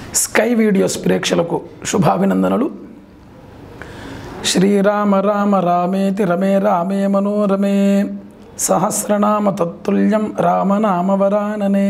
sky videos ప్రేక్షకులకు శుభాభినందనలు శ్రీరామ రామ రామేతి రమే రామే మనోరమే సహస్రనామ తత్తుల్యం రామనామవరాననే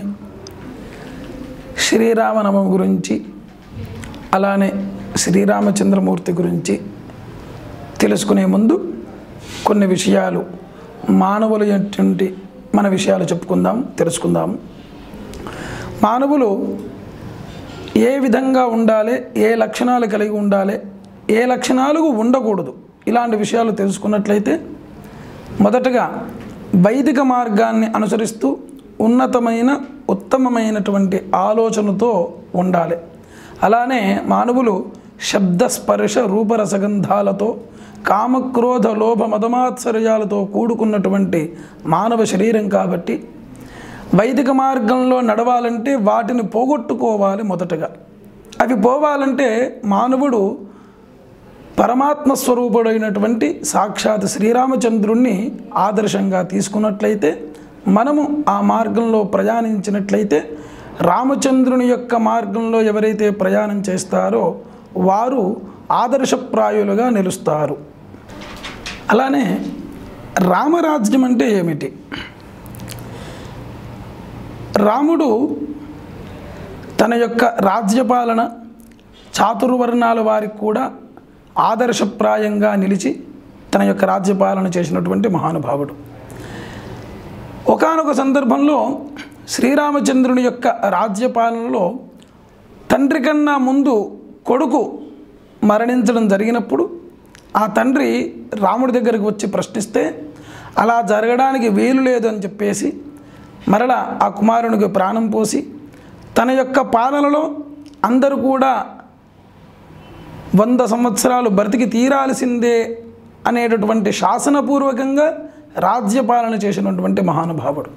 శ్రీరామనవం గురించి అలానే శ్రీరామచంద్రమూర్తి గురించి తెలుసుకునే ముందు కొన్ని విషయాలు మానవులు ఏంటంటే మన విషయాలు చెప్పుకుందాం తెలుసుకుందాం మానవులు ఏ విధంగా ఉండాలి ఏ లక్షణాలు కలిగి ఉండాలి ఏ లక్షణాలు ఉండకూడదు ఇలాంటి విషయాలు తెలుసుకున్నట్లయితే మొదటగా వైదిక మార్గాన్ని అనుసరిస్తూ ఉన్నతమైన ఉత్తమమైనటువంటి ఆలోచనతో ఉండాలి అలానే మానవులు శబ్ద స్పర్శ రూపరసగంధాలతో కామక్రోధ లోభ మదమాత్సర్యాలతో కూడుకున్నటువంటి మానవ శరీరం కాబట్టి వైదిక మార్గంలో నడవాలంటే వాటిని పోగొట్టుకోవాలి మొదటగా అవి పోవాలంటే మానవుడు పరమాత్మ స్వరూపుడైనటువంటి సాక్షాత్ శ్రీరామచంద్రుణ్ణి ఆదర్శంగా తీసుకున్నట్లయితే మనము ఆ మార్గంలో ప్రయాణించినట్లయితే రామచంద్రుని యొక్క మార్గంలో ఎవరైతే ప్రయాణం చేస్తారో వారు ఆదర్శప్రాయులుగా నిలుస్తారు అలానే రామరాజ్యం అంటే ఏమిటి రాముడు తన యొక్క రాజ్యపాలన చాతుర్వర్ణాల వారికి కూడా ఆదర్శప్రాయంగా నిలిచి తన యొక్క రాజ్యపాలన చేసినటువంటి మహానుభావుడు ఒకానొక సందర్భంలో శ్రీరామచంద్రుని యొక్క రాజ్యపాలనలో తండ్రి కన్నా ముందు కొడుకు మరణించడం జరిగినప్పుడు ఆ తండ్రి రాముడి దగ్గరికి వచ్చి ప్రశ్నిస్తే అలా జరగడానికి వీలు లేదు అని చెప్పేసి మరలా ఆ కుమారునికి ప్రాణం పోసి తన యొక్క పాలనలో అందరూ కూడా వంద సంవత్సరాలు బ్రతికి తీరాల్సిందే అనేటటువంటి శాసనపూర్వకంగా రాజ్యపాలన చేసినటువంటి మహానుభావుడు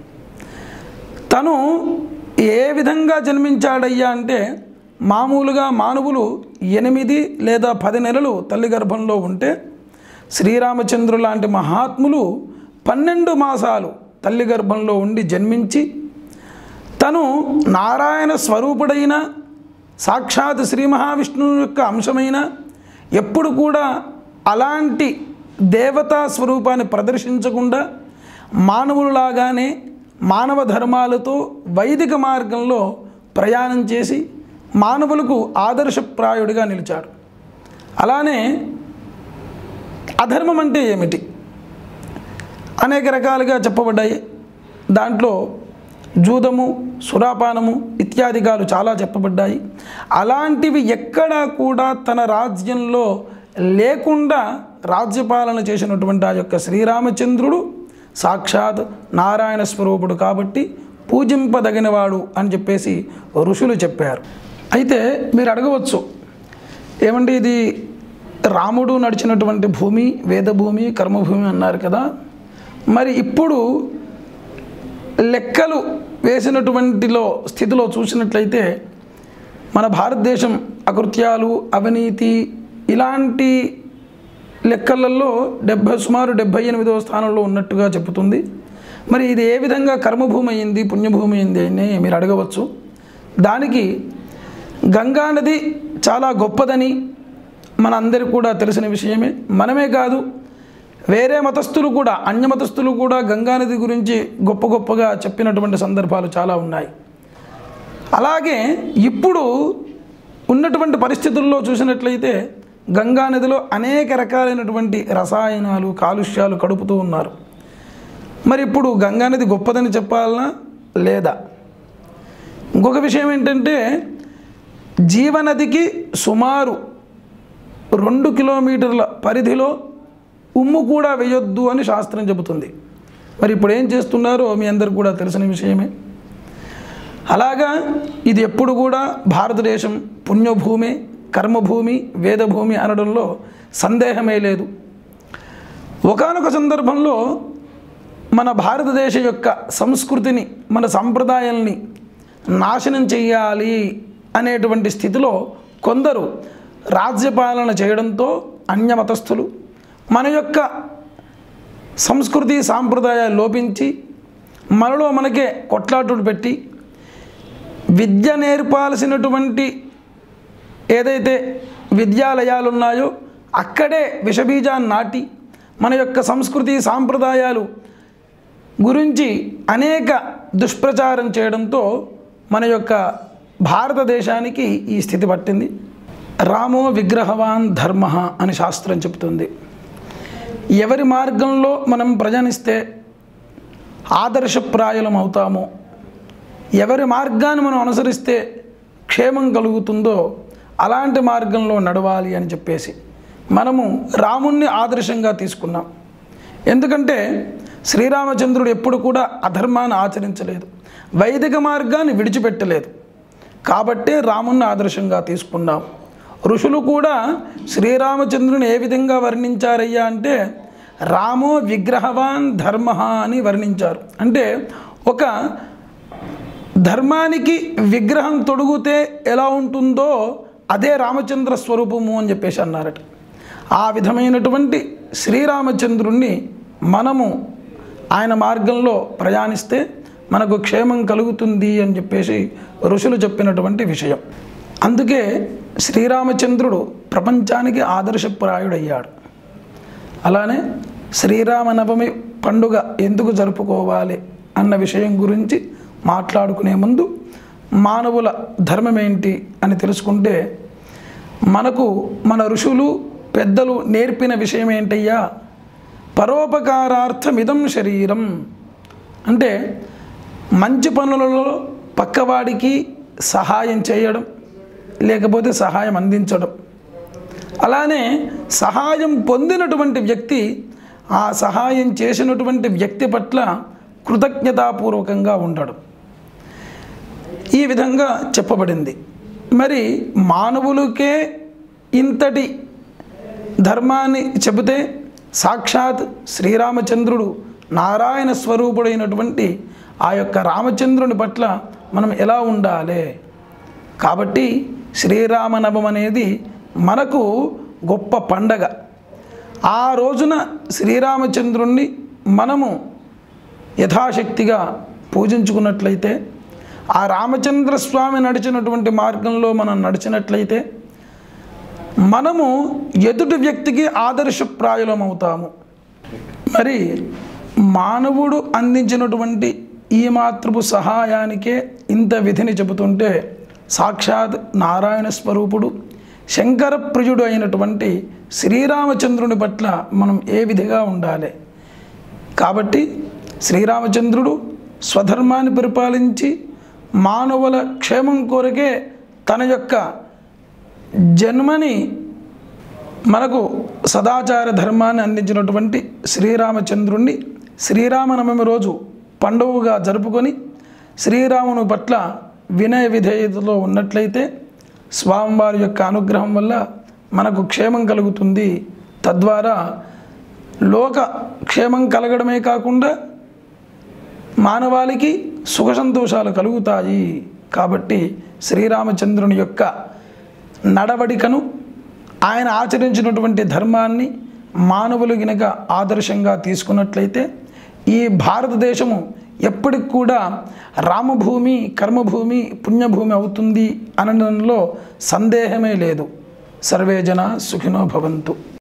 తను ఏ విధంగా జన్మించాడయ్యా అంటే మామూలుగా మానవులు ఎనిమిది లేదా పది నెలలు తల్లి గర్భంలో ఉంటే శ్రీరామచంద్రు లాంటి మహాత్ములు పన్నెండు మాసాలు తల్లి గర్భంలో ఉండి జన్మించి తను నారాయణ స్వరూపుడైన సాక్షాత్ శ్రీ మహావిష్ణువు యొక్క అంశమైన ఎప్పుడు కూడా అలాంటి దేవతా స్వరూపాన్ని ప్రదర్శించకుండా మానవులలాగానే మానవ ధర్మాలతో వైదిక మార్గంలో ప్రయాణం చేసి మానవులకు ఆదర్శప్రాయుడిగా నిలిచాడు అలానే అధర్మం అంటే ఏమిటి అనేక రకాలుగా చెప్పబడ్డాయి దాంట్లో జూదము సురాపానము ఇత్యాదిగాలు చాలా చెప్పబడ్డాయి అలాంటివి ఎక్కడా కూడా తన రాజ్యంలో లేకుండా రాజ్యపాలన చేసినటువంటి ఆ యొక్క శ్రీరామచంద్రుడు సాక్షాత్ నారాయణ స్వరూపుడు కాబట్టి పూజింపదగినవాడు అని చెప్పేసి ఋషులు చెప్పారు అయితే మీరు అడగవచ్చు ఏమండి ఇది రాముడు నడిచినటువంటి భూమి వేదభూమి కర్మభూమి అన్నారు కదా మరి ఇప్పుడు లెక్కలు వేసినటువంటిలో స్థితిలో చూసినట్లయితే మన భారతదేశం అకృత్యాలు అవినీతి ఇలాంటి లెక్కలలో డెబ్భై సుమారు డెబ్భై ఎనిమిదవ స్థానంలో ఉన్నట్టుగా చెబుతుంది మరి ఇది ఏ విధంగా కర్మభూమి అయింది పుణ్యభూమి అయింది అని మీరు అడగవచ్చు దానికి గంగా నది చాలా గొప్పదని మన అందరికీ కూడా తెలిసిన విషయమే మనమే కాదు వేరే మతస్థులు కూడా అన్య మతస్థులు కూడా గంగానది గురించి గొప్ప గొప్పగా చెప్పినటువంటి సందర్భాలు చాలా ఉన్నాయి అలాగే ఇప్పుడు ఉన్నటువంటి పరిస్థితుల్లో చూసినట్లయితే గంగానదిలో అనేక రకాలైనటువంటి రసాయనాలు కాలుష్యాలు కడుపుతూ ఉన్నారు మరి ఇప్పుడు గంగానది గొప్పదని చెప్పాలనా లేదా ఇంకొక విషయం ఏంటంటే జీవనదికి సుమారు రెండు కిలోమీటర్ల పరిధిలో ఉమ్ము కూడా వేయొద్దు అని శాస్త్రం చెబుతుంది మరి ఇప్పుడు ఏం చేస్తున్నారో మీ అందరికి కూడా తెలిసిన విషయమే అలాగా ఇది ఎప్పుడు కూడా భారతదేశం పుణ్యభూమి కర్మభూమి వేదభూమి అనడంలో సందేహమే లేదు ఒకనొక సందర్భంలో మన భారతదేశ యొక్క సంస్కృతిని మన సంప్రదాయాల్ని నాశనం చెయ్యాలి అనేటువంటి స్థితిలో కొందరు రాజ్యపాలన చేయడంతో అన్యమతస్థులు మన యొక్క సంస్కృతి సాంప్రదాయాలు లోపించి మనలో మనకే కొట్లాటులు పెట్టి విద్య నేర్పాల్సినటువంటి ఏదైతే విద్యాలయాలు ఉన్నాయో అక్కడే విషబీజాన్ని నాటి మన యొక్క సంస్కృతి సాంప్రదాయాలు గురించి అనేక దుష్ప్రచారం చేయడంతో మన యొక్క భారతదేశానికి ఈ స్థితి పట్టింది రామో విగ్రహవాన్ ధర్మ అని శాస్త్రం చెబుతుంది ఎవరి మార్గంలో మనం ప్రయాణిస్తే ఆదర్శప్రాయులం అవుతామో ఎవరి మార్గాన్ని మనం అనుసరిస్తే క్షేమం కలుగుతుందో అలాంటి మార్గంలో నడవాలి అని చెప్పేసి మనము రాముణ్ణి ఆదర్శంగా తీసుకున్నాం ఎందుకంటే శ్రీరామచంద్రుడు ఎప్పుడు కూడా అధర్మాన్ని ఆచరించలేదు వైదిక మార్గాన్ని విడిచిపెట్టలేదు కాబట్టే రాముణ్ణి ఆదర్శంగా తీసుకున్నాం ఋషులు కూడా శ్రీరామచంద్రుని ఏ విధంగా వర్ణించారయ్యా అంటే రామో విగ్రహవాన్ ధర్మ అని వర్ణించారు అంటే ఒక ధర్మానికి విగ్రహం తొడుగుతే ఎలా ఉంటుందో అదే రామచంద్ర స్వరూపము అని చెప్పేసి అన్నారట ఆ విధమైనటువంటి శ్రీరామచంద్రుణ్ణి మనము ఆయన మార్గంలో ప్రయాణిస్తే మనకు క్షేమం కలుగుతుంది అని చెప్పేసి ఋషులు చెప్పినటువంటి విషయం అందుకే శ్రీరామచంద్రుడు ప్రపంచానికి ఆదర్శప్రాయుడయ్యాడు అలానే శ్రీరామనవమి పండుగ ఎందుకు జరుపుకోవాలి అన్న విషయం గురించి మాట్లాడుకునే ముందు మానవుల ధర్మం ఏంటి అని తెలుసుకుంటే మనకు మన ఋషులు పెద్దలు నేర్పిన విషయం ఏంటయ్యా పరోపకారార్థమిదం శరీరం అంటే మంచి పనులలో పక్కవాడికి సహాయం చేయడం లేకపోతే సహాయం అందించడం అలానే సహాయం పొందినటువంటి వ్యక్తి ఆ సహాయం చేసినటువంటి వ్యక్తి పట్ల కృతజ్ఞతాపూర్వకంగా ఉండడం ఈ విధంగా చెప్పబడింది మరి మానవులకే ఇంతటి ధర్మాన్ని చెబితే సాక్షాత్ శ్రీరామచంద్రుడు నారాయణ స్వరూపుడైనటువంటి ఆ యొక్క రామచంద్రుని పట్ల మనం ఎలా ఉండాలి కాబట్టి శ్రీరామనవం అనేది మనకు గొప్ప పండగ ఆ రోజున శ్రీరామచంద్రుణ్ణి మనము యథాశక్తిగా పూజించుకున్నట్లయితే ఆ రామచంద్ర స్వామి నడిచినటువంటి మార్గంలో మనం నడిచినట్లయితే మనము ఎదుటి వ్యక్తికి ఆదర్శప్రాయులం అవుతాము మరి మానవుడు అందించినటువంటి ఈ మాతృపు సహాయానికే ఇంత విధిని చెబుతుంటే సాక్షాత్ నారాయణ స్వరూపుడు శంకర ప్రియుడు అయినటువంటి శ్రీరామచంద్రుని పట్ల మనం ఏ విధిగా ఉండాలి కాబట్టి శ్రీరామచంద్రుడు స్వధర్మాన్ని పరిపాలించి మానవుల క్షేమం కోరకే తన యొక్క జన్మని మనకు సదాచార ధర్మాన్ని అందించినటువంటి శ్రీరామచంద్రుణ్ణి శ్రీరామనవమి రోజు పండుగగా జరుపుకొని శ్రీరాముని పట్ల వినయ విధేయతలో ఉన్నట్లయితే స్వామివారి యొక్క అనుగ్రహం వల్ల మనకు క్షేమం కలుగుతుంది తద్వారా లోక క్షేమం కలగడమే కాకుండా మానవాళికి సుఖ సంతోషాలు కలుగుతాయి కాబట్టి శ్రీరామచంద్రుని యొక్క నడవడికను ఆయన ఆచరించినటువంటి ధర్మాన్ని మానవులు గినక ఆదర్శంగా తీసుకున్నట్లయితే ఈ భారతదేశము ఎప్పటికి కూడా రామభూమి కర్మభూమి పుణ్యభూమి అవుతుంది అనడంలో సందేహమే లేదు సర్వే జన సుఖినో భవంతు